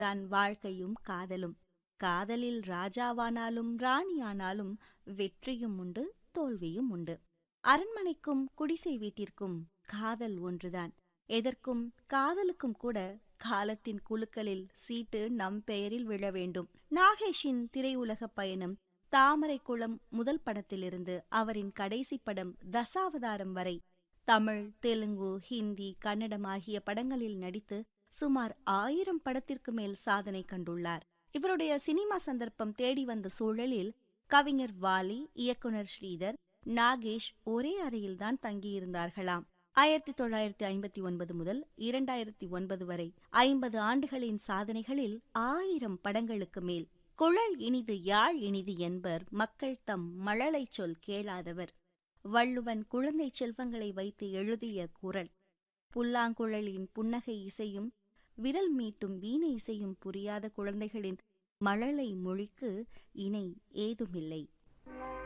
தான் வாழ்க்கையும் காதலும் காதலில் ராஜாவானாலும் ராணியானாலும் வெற்றியும் உண்டு தோல்வியும் உண்டு அரண்மனைக்கும் குடிசை வீட்டிற்கும் காதல் ஒன்றுதான் எதற்கும் காதலுக்கும் கூட காலத்தின் குலுக்களில் சீட்டு நம் பெயரில் விழ வேண்டும் நாகேஷின் திரையுலக பயணம் தாமரை குளம் முதல் படத்திலிருந்து அவரின் கடைசி படம் தசாவதாரம் வரை தமிழ் தெலுங்கு ஹிந்தி கன்னடம் ஆகிய படங்களில் நடித்து சுமார் ஆயிரம் படத்திற்கு மேல் சாதனை கண்டுள்ளார் இவருடைய சினிமா சந்தர்ப்பம் தேடி வந்த சூழலில் கவிஞர் வாலி இயக்குனர் ஸ்ரீதர் நாகேஷ் ஒரே அறையில்தான் தங்கியிருந்தார்களாம் ஆயிரத்தி தொள்ளாயிரத்தி ஐம்பத்தி ஒன்பது முதல் இரண்டாயிரத்தி ஒன்பது வரை ஐம்பது ஆண்டுகளின் சாதனைகளில் ஆயிரம் படங்களுக்கு மேல் குழல் இனிது யாழ் இனிது என்பர் மக்கள் தம் மழலை சொல் கேளாதவர் வள்ளுவன் குழந்தை செல்வங்களை வைத்து எழுதிய குரல் புல்லாங்குழலின் புன்னகை இசையும் விரல் மீட்டும் வீணை இசையும் புரியாத குழந்தைகளின் மழலை மொழிக்கு இணை ஏதுமில்லை